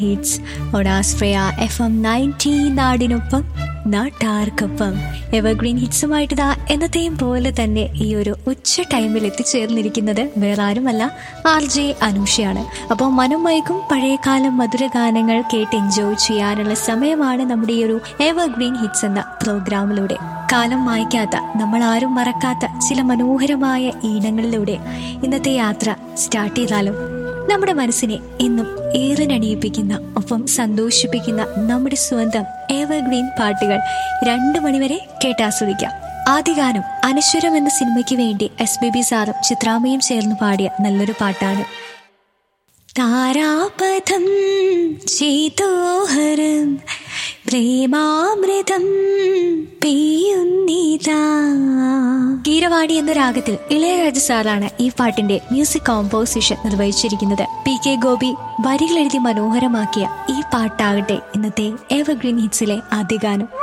hits ഒഡാസ്ട്രയ F M ninety നാടിനൊപ്പം നാട്ടാർക്കൊപ്പം എവർഗ്രീൻ ഹിറ്റ്സുമായിട്ട് ദാ എന്നത്തെയും പോലെ തന്നെ ഈ ഒരു ഉച്ച ടൈമിൽ എത്തിച്ചേർന്നിരിക്കുന്നത് വേറെ ആരുമല്ല ആർ ജെ അനൂഷയാണ് അപ്പോൾ മനം മയക്കും പഴയകാലം മധുര ഗാനങ്ങൾ കേട്ട് എൻജോയ് ചെയ്യാനുള്ള സമയമാണ് നമ്മുടെ ഈ ഒരു എവർഗ്രീൻ ഹിറ്റ്സ് എന്ന പ്രോഗ്രാമിലൂടെ കാലം മായ്ക്കാത്ത നമ്മൾ ആരും മറക്കാത്ത ചില മനോഹരമായ ഈണങ്ങളിലൂടെ ഇന്നത്തെ യാത്ര സ്റ്റാർട്ട് ചെയ്താലും നമ്മുടെ മനസ്സിനെ എന്നും ഏറിനണിയിപ്പിക്കുന്ന ഒപ്പം സന്തോഷിപ്പിക്കുന്ന നമ്മുടെ സ്വന്തം എവർഗ്രീൻ പാട്ടുകൾ രണ്ടു മണിവരെ കേട്ടാസ്വദിക്കാം ആദ്യഗാനം അനശ്വരം എന്ന സിനിമയ്ക്ക് വേണ്ടി എസ് ബി ബി സാറും ചിത്രാമയും ചേർന്ന് പാടിയ നല്ലൊരു പാട്ടാണ് താരാപഥം ചേതോഹരം പ്രേമാമൃതം പെയ്യുന്നിതാ കീരവാണി എന്ന രാഗത്തിൽ ഇളയരാജ സാറാണ് ഈ പാട്ടിന്റെ മ്യൂസിക് കോമ്പോസിഷൻ നിർവഹിച്ചിരിക്കുന്നത് പി കെ ഗോപി വരികളെഴുതി മനോഹരമാക്കിയ ഈ പാട്ടാകട്ടെ ഇന്നത്തെ എവർഗ്രീൻ ഹിറ്റ്സിലെ ആദ്യ ഗാനം